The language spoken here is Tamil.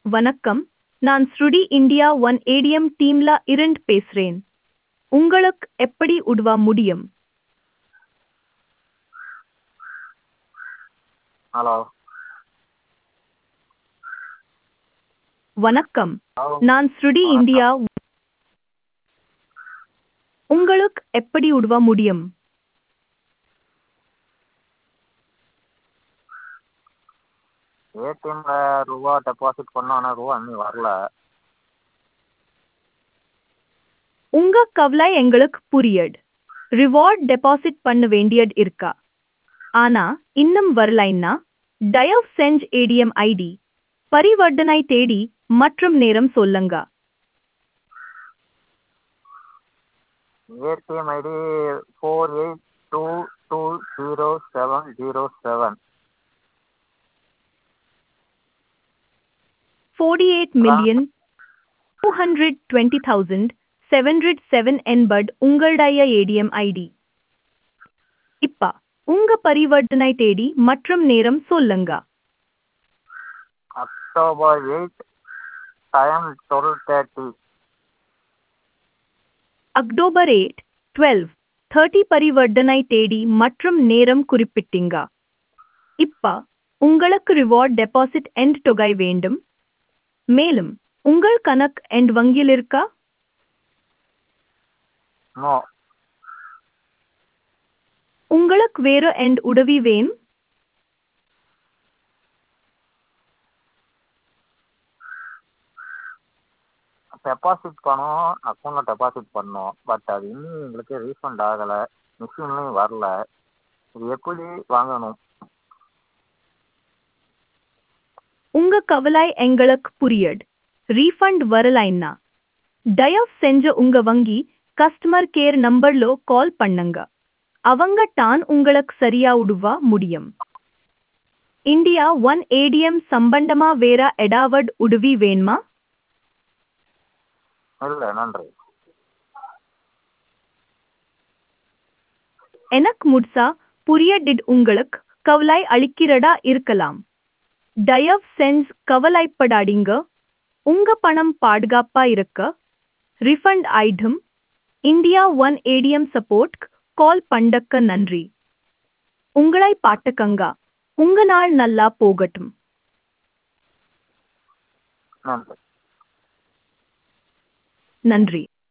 வணக்கம் நான் ஸ்ருடி இந்தியா ஒன் ஏடிஎம் டீம்ல இருந்து பேசுறேன் உங்களுக்கு எப்படி உதவ முடியும் ஹலோ வணக்கம் ஹலோ நான் ஸ்ருடி இந்தியா உங்களுக்கு எப்படி உதவ முடியும் ஏடிஎம்ல ரூபா டெபாசிட் பண்ணோம் ஆனால் ரூபா இன்னும் வரல உங்க கவலை எங்களுக்கு புரியுது ரிவார்ட் டெபாசிட் பண்ண வேண்டியது இருக்கா ஆனா இன்னும் வரலைன்னா தயவு செஞ்சு ஏடிஎம் ஐடி பரிவர்த்தனை தேடி மற்றும் நேரம் சொல்லுங்க ATM ID four eight two two zero seven zero seven forty eight million two hundred twenty thousand seven hundred seven என்பது உங்களுடைய ஏடிஎம் ஐடி இப்ப உங்க பரிவர்த்தனை தேடி மற்றும் நேரம் சொல்லுங்க October eight time twelve thirty October eight twelve thirty பரிவர்த்தனை தேடி மற்றும் நேரம் குறிப்பிட்டீங்க இப்ப உங்களுக்கு ரிவார்ட் டெபாசிட் எண்ட் தொகை வேண்டும் மேலும் உங்கள் கணக்கு எண்ட் வங்கியில் இருக்கா நோ உங்களுக்கு வேறு எண்ட் உதவி வேணும் டெபாசிட் பணம் அக்கௌண்ட்டில் டெபாசிட் பண்ணோம் பட் அது இன்னும் எங்களுக்கு ரீஃபண்ட் ஆகலை மிஷின்லேயும் வரல இது எப்படி வாங்கணும் உங்க கவலை எங்களுக்கு புரியுது ரீஃபண்ட் வரலைன்னா தயவு செஞ்சு உங்க வங்கி கஸ்டமர் கேர் நம்பர்ல கால் பண்ணுங்க அவங்க தான் உங்களுக்கு சரியா உதவ முடியும் இந்தியா ஒன் ஏடிஎம் சம்பந்தமா வேற எடாவட் உதவி வேணுமா இல்லை நன்றி எனக்கு முட்சா புரியடிட் உங்களுக்கு கவலை அளிக்கிறதா இருக்கலாம் தயவு செஞ்சு கவலைப்படாதீங்க உங்க பணம் பாதுகாப்பா இருக்க refund item India one ATM support call பண்ணக்க நன்றி உங்களை பாட்டுக்கங்க உங்க நாள் நல்லா போகட்டும் நன்றி நன்றி